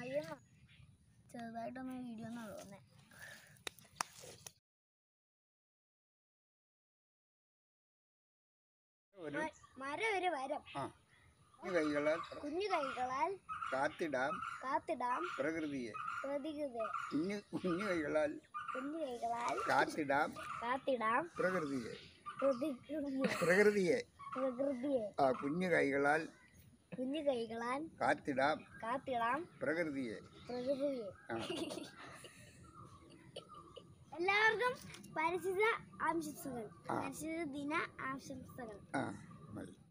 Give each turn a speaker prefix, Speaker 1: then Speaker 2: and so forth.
Speaker 1: അറിയുന്ന ചെറുതായിട്ടൊന്ന് വീഡിയോ എന്നാ തോന്നേ
Speaker 2: ഒരു
Speaker 1: മരം ഒരു വരം
Speaker 2: ആ ഈ കൈകളാൽ
Speaker 1: കുഞ്ഞു കൈകളാൽ
Speaker 2: കാത്തിടാം
Speaker 1: കാത്തിടാം
Speaker 2: പ്രകൃതിയെ
Speaker 1: പ്രതികൃതി
Speaker 2: കുഞ്ഞു കുഞ്ഞു കൈകളാൽ
Speaker 1: കുഞ്ഞു കൈകളാൽ
Speaker 2: കാത്തിടാം
Speaker 1: കാത്തിടാം
Speaker 2: പ്രകൃതിയെ
Speaker 1: പ്രതികൃതിയെ
Speaker 2: പ്രകൃതിയെ
Speaker 1: പ്രകൃതിയെ
Speaker 2: ആ കുഞ്ഞു കൈകളാൽ
Speaker 1: കുഞ്ഞു കൈകളാൽ
Speaker 2: കാത്തിടാം
Speaker 1: കാത്തിടാം
Speaker 2: പ്രകൃതിയെ
Speaker 1: പ്രകൃതിയെ
Speaker 2: ആ
Speaker 1: എല്ലാവർക്കും പരിസ്ഥിത ആശംസകൾ
Speaker 2: ആ.
Speaker 1: പരിസ്ഥിതി ദിന ആശംസകൾ
Speaker 2: ആ മതി